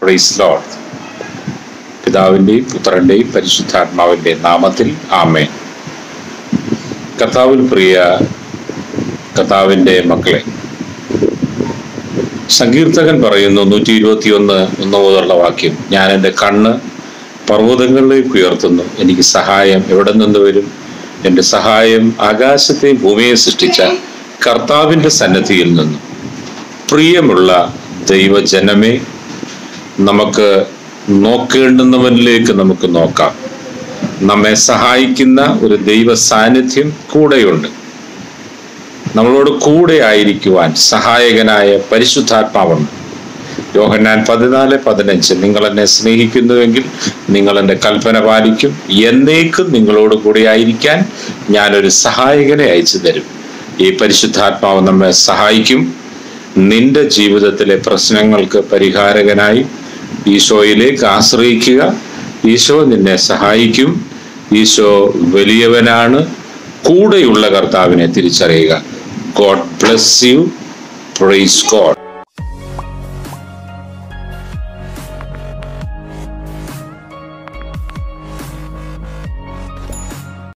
price load പിതാവിൻ്റെയും പുത്രൻ്റെയും പരിശുദ്ധാത്മാവിൻ്റെയും നാമത്തിൽ ആമേൻ കർത്താവിൽ പ്രിയ കർത്താവിൻ്റെ മക്കളെ സങ്കീർത്തകൻ പറയുന്നു നൂറ്റി ഇരുപത്തി ഒന്ന് ഒന്ന് മുതലുള്ള വാക്യം ഞാൻ എൻ്റെ കണ്ണ് പർവ്വതങ്ങളിലേക്ക് ഉയർത്തുന്നു എനിക്ക് സഹായം എവിടെ നിന്ന് വരും എൻ്റെ സഹായം ആകാശത്തെയും ഭൂമിയെ സൃഷ്ടിച്ച കർത്താവിൻ്റെ സന്നദ്ധിയിൽ നിന്നും പ്രിയമുള്ള ദൈവജനമേ നമുക്ക് നോക്കേണ്ടുന്നവനിലേക്ക് നമുക്ക് നോക്കാം നമ്മെ സഹായിക്കുന്ന ഒരു ദൈവ സാന്നിധ്യം കൂടെയുണ്ട് നമ്മളോട് കൂടെ ആയിരിക്കുവാൻ സഹായകനായ പരിശുദ്ധാത്മാവുണ്ട് യോഹന്നാൻ പതിനാല് പതിനഞ്ച് നിങ്ങൾ എന്നെ സ്നേഹിക്കുന്നുവെങ്കിൽ നിങ്ങൾ എൻ്റെ കൽപ്പന പാലിക്കും എന്നേക്കും നിങ്ങളോട് കൂടെ ആയിരിക്കാൻ ഞാനൊരു സഹായകനെ അയച്ചു തരും ഈ പരിശുദ്ധാത്മാവ് നമ്മെ സഹായിക്കും നിന്റെ ജീവിതത്തിലെ പ്രശ്നങ്ങൾക്ക് പരിഹാരകനായി ഈശോയിലേക്ക് ആശ്രയിക്കുക ഈശോ നിന്നെ സഹായിക്കും ഈശോ വലിയവനാണ് കൂടെയുള്ള കർത്താവിനെ തിരിച്ചറിയുക God bless you praise God